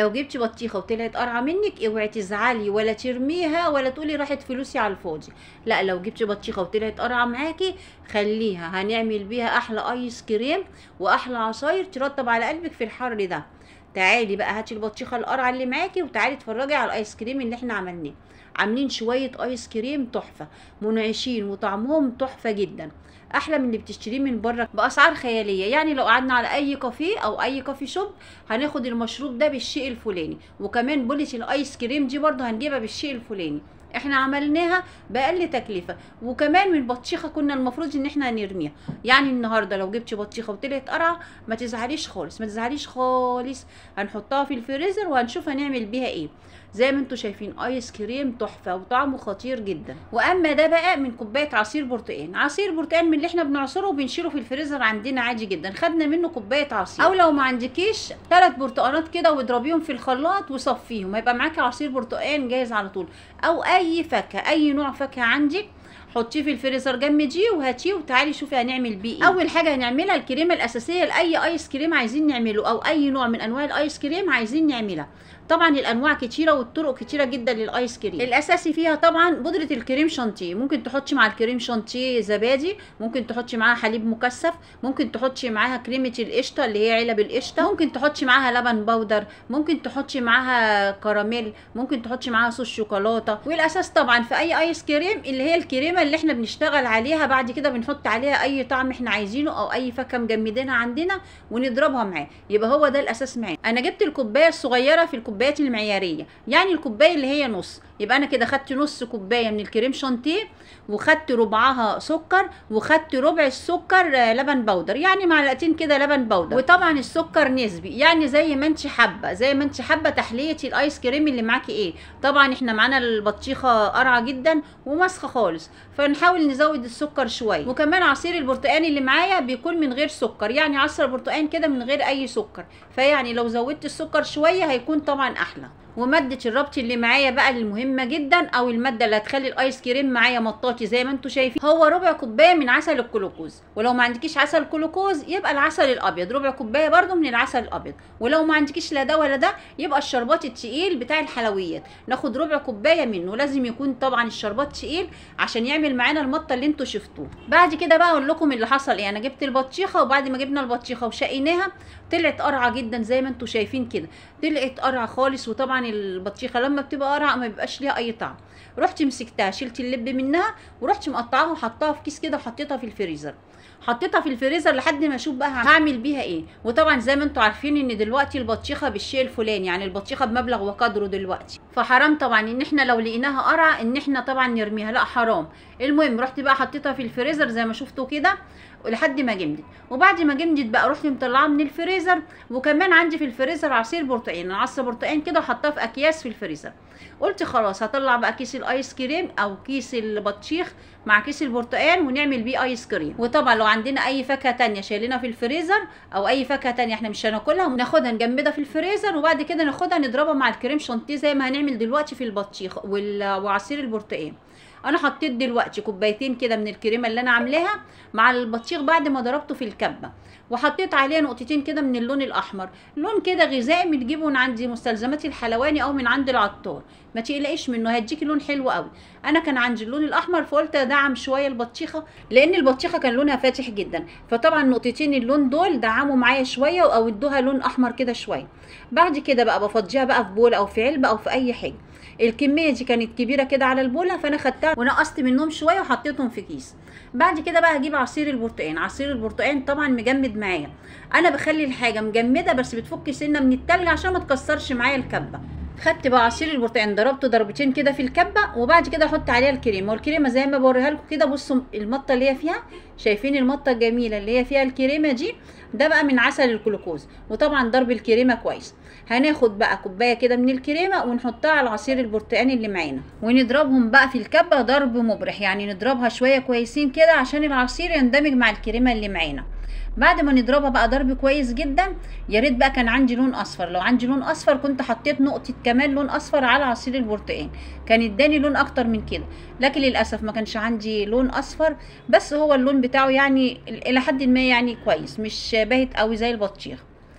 لو جبتي بطيخه وطلعت قرعه منك اوعي تزعلي ولا ترميها ولا تقولي راحت فلوسي على الفاضي لا لو جبتي بطيخه وطلعت قرعه معاكي خليها هنعمل بيها احلى ايس كريم واحلى عصاير ترطب على قلبك في الحر ده تعالي بقى هاتي البطيخه القرعه اللي معاكي وتعالي اتفرجي على الايس كريم اللي احنا عملناه عاملين شويه ايس كريم تحفه منعشين وطعمهم تحفه جدا احلى من اللي بتشتريه من بره باسعار خياليه يعني لو قعدنا على اي كافيه او اي كافي شوب هناخد المشروب ده بالشيء الفلاني وكمان بولة الايس كريم دي برضه هنجيبها بالشيء الفلاني احنا عملناها باقل تكلفه وكمان من بطيخه كنا المفروض ان احنا نرميها يعني النهارده لو جبتي بطيخه وطلعت قرعه ما تزعليش خالص ما تزعليش خالص هنحطها في الفريزر وهنشوف هنعمل بيها ايه زي ما انتم شايفين ايس كريم تحفه وطعمه خطير جدا واما ده بقى من كوبايه عصير برتقال عصير برتقال من اللي احنا بنعصره وبنشيله في الفريزر عندنا عادي جدا خدنا منه كوبايه عصير او لو ما عندكيش ثلاث برتقانات كده واضربيهم في الخلاط وصفيهم هيبقى معاكي عصير برتقال جاهز على طول او اي فاكهه اي نوع فاكهه عندك حطيه في الفريزر جمديه وهاتيه وتعالي شوفي هنعمل بيه ايه اول حاجه هنعملها الكريمه الاساسيه لاي ايس كريم عايزين نعمله او اي نوع من انواع الايس كريم عايزين نعملها طبعا الانواع كتيره والطرق كتيره جدا للايس كريم الاساسي فيها طبعا بودره الكريم شانتيه ممكن تحطي مع الكريم شانتيه زبادي ممكن تحطي معاها حليب مكثف ممكن تحطي معاها كريمه القشطه اللي هي علب القشطه ممكن تحطي معاها لبن بودر ممكن تحطي معاها كراميل ممكن تحطي معاها صوص شوكولاته والاساس طبعا في اي ايس كريم اللي هي الكريمه اللي احنا بنشتغل عليها بعد كده بنحط عليها اي طعم احنا عايزينه او اي فاكهه مجمدينها عندنا ونضربها معاه يبقى هو ده الاساس معانا انا جبت الكوبايه الصغيره في الكوبايات المعياريه يعني الكوبايه اللي هي نص يبقى انا كده خدت نص كوبايه من الكريم شانتيه وخدت ربعها سكر وخدت ربع السكر لبن بودر يعني معلقتين كده لبن بودر وطبعا السكر نسبي يعني زي ما انت حابه زي ما انت حابه تحليه الايس كريم اللي معاكي ايه طبعا احنا معانا البطيخه قرعه جدا ومسخه خالص فنحاول نزود السكر شويه وكمان عصير البرتقال اللي معايا بيكون من غير سكر يعني عصير برتقال كده من غير اي سكر فيعني لو زودت السكر شويه هيكون طبعا احلى وماده الربط اللي معايا بقى المهمه جدا او الماده اللي هتخلي الايس كريم معايا مطاطي زي ما انتم شايفين هو ربع كوبايه من عسل الكلوكوز ولو ما عندكيش عسل كلوكوز يبقى العسل الابيض ربع كوبايه برده من العسل الابيض ولو ما عندكيش لا ده ولا ده يبقى الشربات التقيل بتاع الحلويات ناخد ربع كوبايه منه لازم يكون طبعا الشربات تقيل عشان يعمل معانا المطه اللي انتم شفتوه بعد كده بقى اقول لكم اللي حصل ايه انا جبت البطيخه وبعد ما جبنا البطيخه وشقيناها طلعت قرعه جدا زي ما انتم شايفين كده طلعت قرعه خالص وطبعا البطيخه لما بتبقى قرعه ما بيبقاش ليها اي طعم رحت مسكتها شلت اللب منها ورحت مقطعاها وحطاها في كيس كده وحطيتها في الفريزر حطيتها في الفريزر لحد ما اشوف بقى هعمل بيها ايه وطبعا زي ما انتم عارفين ان دلوقتي البطيخه بالشيء الفلاني يعني البطيخه بمبلغ وقدره دلوقتي فحرام طبعا ان احنا لو لقيناها قرعه ان احنا طبعا نرميها لا حرام المهم رحت بقى حطيتها في الفريزر زي ما شفتوا كده لحد ما جمدت وبعد ما جمدت بقى رحت مطلعاها من الفريزر وكمان عندي في الفريزر عصير برتقان عصير برتقان كده وحطاه في اكياس في الفريزر قلت خلاص هطلع بقى كيس الايس كريم او كيس البطيخ مع كيس البرتقال ونعمل بيه ايس كريم وطبعا لو عندنا اي فاكهه تانية شايلينها في الفريزر او اي فاكهه تانية احنا مش هناكلها وناخدها نجمدها في الفريزر وبعد كده ناخدها نضربها مع الكريم شانتيه زي ما هنعمل دلوقتي في البطيخ وعصير البرتقال انا حطيت دلوقتي كوبايتين كده من الكريمه اللي انا عاملاها مع البطيخ بعد ما ضربته في الكبه وحطيت عليها نقطتين كده من اللون الاحمر لون كده غذائي بنجيبه من عند مستلزمات الحلواني او من عند العطار ما تقلقيش منه هيديكي لون حلو قوي انا كان عندي اللون الاحمر فقلت ادعم شويه البطيخه لان البطيخه كان لونها فاتح جدا فطبعا نقطتين اللون دول دعموا معايا شويه او ادوها لون احمر كده شويه بعد كده بقى بفضيها بقى في بول او في علبه او في اي حاجه الكميه دي كانت كبيره كده على البوله فانا خدتها ونقصت منهم شويه وحطيتهم في كيس بعد كده بقى هجيب عصير البرتقال عصير البرتقال طبعا مجمد معايا انا بخلي الحاجه مجمده بس بتفك سنه من التلج عشان ما تكسرش معايا الكبه خدت بقى عصير البرتقال ضربته ضربتين كده في الكبه وبعد كده احط عليها الكريمه والكريمه زي ما بوريها لكم كده بصوا المطه اللي هي فيها شايفين المطه الجميله اللي هي فيها الكريمه دي ده بقى من عسل الجلوكوز وطبعا ضرب الكريمه كويس هناخد بقى كوبايه كده من الكريمه ونحطها على العصير البرتقالي اللي معانا ونضربهم بقى في الكبه ضرب مبرح يعني نضربها شويه كويسين كده عشان العصير يندمج مع الكريمه اللي معانا بعد ما نضربها بقى ضرب كويس جدا يا ريت بقى كان عندي لون اصفر لو عندي لون اصفر كنت حطيت نقطه كمان لون اصفر على عصير البرتقال كان اداني لون اكتر من كده لكن للاسف ما كانش عندي لون اصفر بس هو اللون بتاعه يعني الى حد ما يعني كويس مش باهت قوي زي البطيخ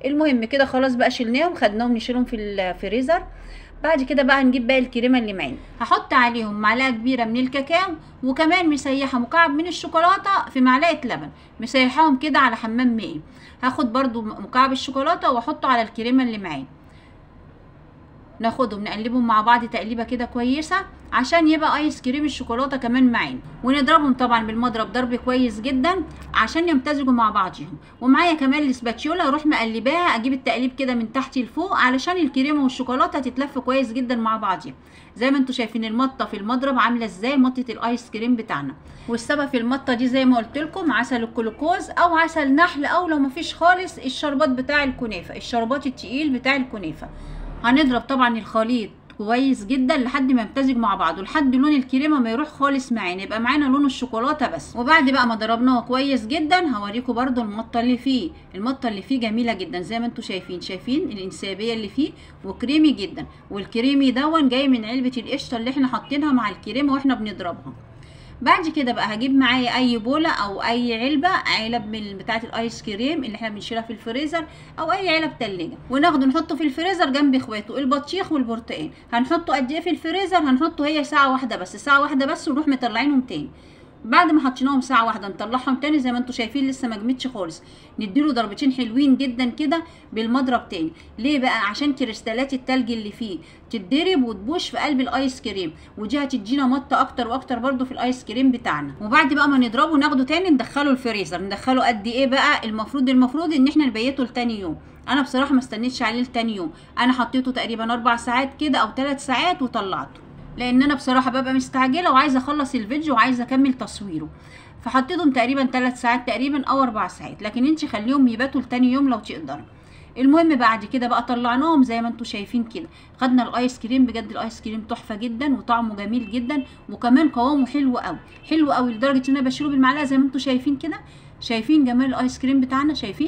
المهم كده خلاص بقى شلناهم خدناهم نشيلهم في الفريزر بعد كده بقى هنجيب باقي الكريمه اللي معانا هحط عليهم معلقه كبيره من الكاكاو وكمان مسيحه مكعب من الشوكولاته في معلقه لبن مسيحاهم كده على حمام مائي هاخد برضو مكعب الشوكولاته واحطه على الكريمه اللي معانا ناخدهم نقلبهم مع بعض تقليبه كده كويسه عشان يبقى ايس كريم الشوكولاته كمان معانا ونضربهم طبعا بالمضرب ضرب كويس جدا عشان يمتزجوا مع بعضهم ومعايا كمان الاسباتشولا اروح مقلباها اجيب التقليب كده من تحت لفوق علشان الكريمه والشوكولاته تتلف كويس جدا مع بعضها زي ما انتم شايفين المطه في المضرب عامله ازاي مطه الايس كريم بتاعنا والسبب في المطه دي زي ما قلت لكم عسل الكلوكوز او عسل نحل او لو مفيش خالص الشربات بتاع الكنافه الشربات التقيل بتاع الكنافه هنضرب طبعا الخليط كويس جدا لحد ما يمتزج مع بعضه لحد لون الكريمه ما يروح خالص معانا يبقى معانا لون الشوكولاته بس وبعد بقى ما ضربناه كويس جدا هوريكم برده المطه اللي فيه المطه اللي فيه جميله جدا زي ما انتم شايفين شايفين الانسيابيه اللي فيه وكريمي جدا والكريمي دون جاي من علبه القشطه اللي احنا حاطينها مع الكريمه واحنا بنضربها بعد كده بقى هجيب معايا اي بوله او اي علبه علب من بتاعه الايس كريم اللي احنا بنشيلها في الفريزر او اي علب تلاجة وناخده نحطه في الفريزر جنب اخواته البطيخ والبرتقال هنحطه قد ايه في الفريزر هنحطه هي ساعه واحده بس ساعه واحده بس ونروح مطلعينهم تاني بعد ما حطيناهم ساعه واحده نطلعهم تاني زي ما انتم شايفين لسه ما جمدش خالص نديله ضربتين حلوين جدا كده بالمضرب تاني ليه بقى عشان كريستالات التلج اللي فيه تتضرب وتبوش في قلب الايس كريم ودي هتدينا مطه اكتر واكتر برده في الايس كريم بتاعنا وبعد بقى ما نضربه ناخده تاني ندخله الفريزر ندخله قد ايه بقى المفروض المفروض ان احنا نبيته لتاني يوم انا بصراحه ما استنيتش عليه لتاني يوم انا حطيته تقريبا اربع ساعات كده او ثلاث ساعات وطلعته لان انا بصراحه ببقى مستعجله وعايزه اخلص الفيديو وعايزه اكمل تصويره فحطيتهم تقريبا 3 ساعات تقريبا او 4 ساعات لكن انت خليهم يباتوا لتاني يوم لو تقدري المهم بعد كده بقى طلعناهم زي ما انتم شايفين كده خدنا الايس كريم بجد الايس كريم تحفه جدا وطعمه جميل جدا وكمان قوامه حلو قوي حلو قوي لدرجه ان انا بشيله بالمعلقه زي ما انتم شايفين كده شايفين جمال الايس كريم بتاعنا شايفين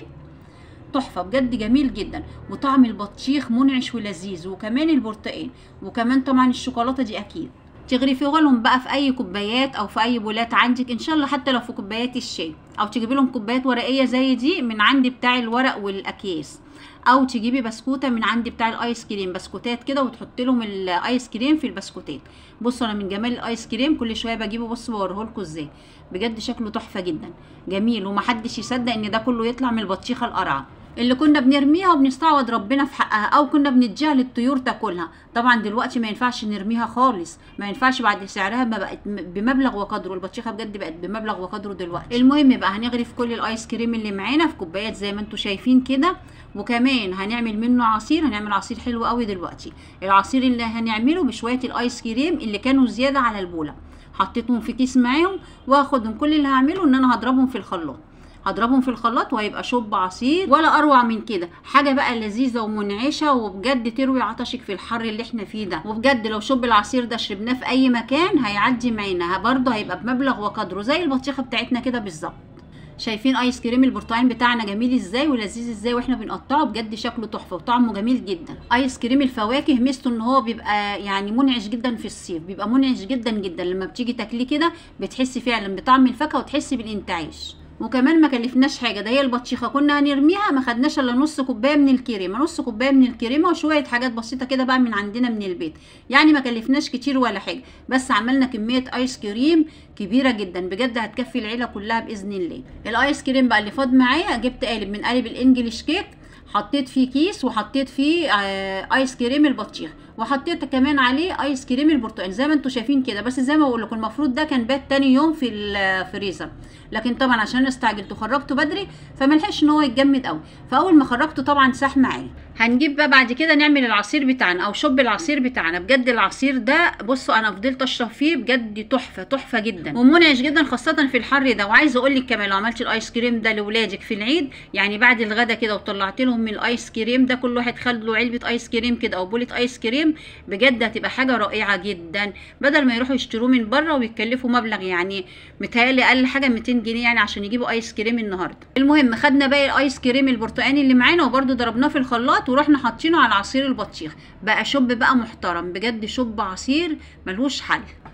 تحفه بجد جميل جدا وطعم البطيخ منعش ولذيذ وكمان البرتقال وكمان طبعا الشوكولاته دي اكيد تغرفيه لهم بقى في اي كوبايات او في اي بولات عندك ان شاء الله حتى لو في كوبايات الشاي او تجيبي لهم كوبايات ورقيه زي دي من عندي بتاع الورق والاكياس او تجيبي بسكوته من عندي بتاع الايس كريم بسكوتات كده وتحطي لهم الايس كريم في البسكوتات بصوا انا من جمال الايس كريم كل شويه بجيبه بصوا بوريه لكم ازاي بجد شكله تحفه جدا جميل ومحدش يصدق ان ده كله يطلع من البطيخه القرعه اللي كنا بنرميها وبنستعوض ربنا في حقها او كنا بنديها للطيور تاكلها طبعا دلوقتي ما ينفعش نرميها خالص ما ينفعش بعد سعرها ما بقت بمبلغ وقدره البطيخه بجد بقت بمبلغ وقدره دلوقتي المهم بقى هنغرف كل الايس كريم اللي معانا في كوبايات زي ما انتم شايفين كده وكمان هنعمل منه عصير هنعمل عصير حلو قوي دلوقتي العصير اللي هنعمله بشويه الايس كريم اللي كانوا زياده على البوله حطيتهم في كيس معاهم واخدهم كل اللي هعمله ان انا هضربهم في الخلاط هضربهم في الخلاط وهيبقى شوب عصير ولا اروع من كده حاجه بقى لذيذه ومنعشه وبجد تروي عطشك في الحر اللي احنا فيه ده وبجد لو شوب العصير ده شربناه في اي مكان هيعدي معانا برضه هيبقى بمبلغ وقدره زي البطيخه بتاعتنا كده بالظبط شايفين ايس كريم البرتقال بتاعنا جميل ازاي ولذيذ ازاي واحنا بنقطعه بجد شكله تحفه وطعمه جميل جدا ايس كريم الفواكه ميزته ان هو بيبقى يعني منعش جدا في الصيف بيبقى منعش جدا جدا لما بتيجي تاكليه كده بتحسي فعلا بطعم الفاكهه وتحسي بالانتعاش وكمان ما كلفناش حاجه ده هي البطيخه كنا هنرميها ما خدناش الا نص كوبايه من الكريمه نص كوبايه من الكريمه وشويه حاجات بسيطه كده بقى من عندنا من البيت يعني ما كلفناش كتير ولا حاجه بس عملنا كميه ايس كريم كبيره جدا بجد هتكفي العيله كلها باذن الله الايس كريم بقى اللي فاض معايا جبت قالب من قالب الانجليش كيك حطيت فيه كيس وحطيت فيه آه ايس كريم البطيخ وحطيت كمان عليه ايس كريم البرتقال زي ما انتم شايفين كده بس زي ما بقول لكم المفروض ده كان بات تاني يوم في الفريزر لكن طبعا عشان استعجلت وخرجته بدري فملحقش ان هو يتجمد قوي فاول ما خرجته طبعا ساح معايا هنجيب بقى بعد كده نعمل العصير بتاعنا او شوب العصير بتاعنا بجد العصير ده بصوا انا فضلت اشرب فيه بجد تحفه تحفه جدا ومنعش جدا خاصه في الحر ده وعايزه اقول لك كمان لو عملت الايس كريم ده لاولادك في العيد يعني بعد الغدا كده وطلعت لهم من الايس كريم ده كل واحد خد له علبه ايس كريم كده او بوله ايس كريم بجد هتبقى حاجه رائعه جدا بدل ما يروحوا يشتروه من بره ويتكلفوا مبلغ يعني متهيألي اقل حاجه 200 جنيه يعني عشان يجيبوا ايس كريم النهارده المهم خدنا باقي الايس كريم البرتقاني اللي معانا وبرده ضربناه في الخلاط ورحنا حاطينه على عصير البطيخ بقى شوب بقى محترم بجد شوب عصير ملهوش حل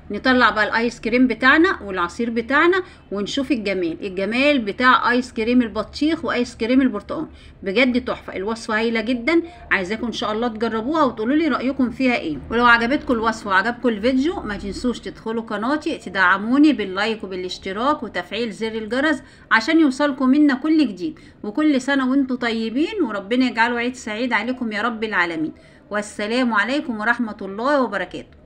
نطلع بقى الايس كريم بتاعنا والعصير بتاعنا ونشوف الجمال الجمال بتاع ايس كريم البطيخ وايس كريم البرتقال بجد تحفه الوصفه هايله جدا عايزاكم ان شاء الله تجربوها وتقولوا لي رايكم فيها ايه ولو عجبتكم الوصفه وعجبكم الفيديو ما تنسوش تدخلوا قناتي تدعموني باللايك وبالاشتراك وتفعيل زر الجرس عشان يوصلكم منا كل جديد وكل سنه وانتم طيبين وربنا يجعله عيد سعيد عليكم يا رب العالمين والسلام عليكم ورحمه الله وبركاته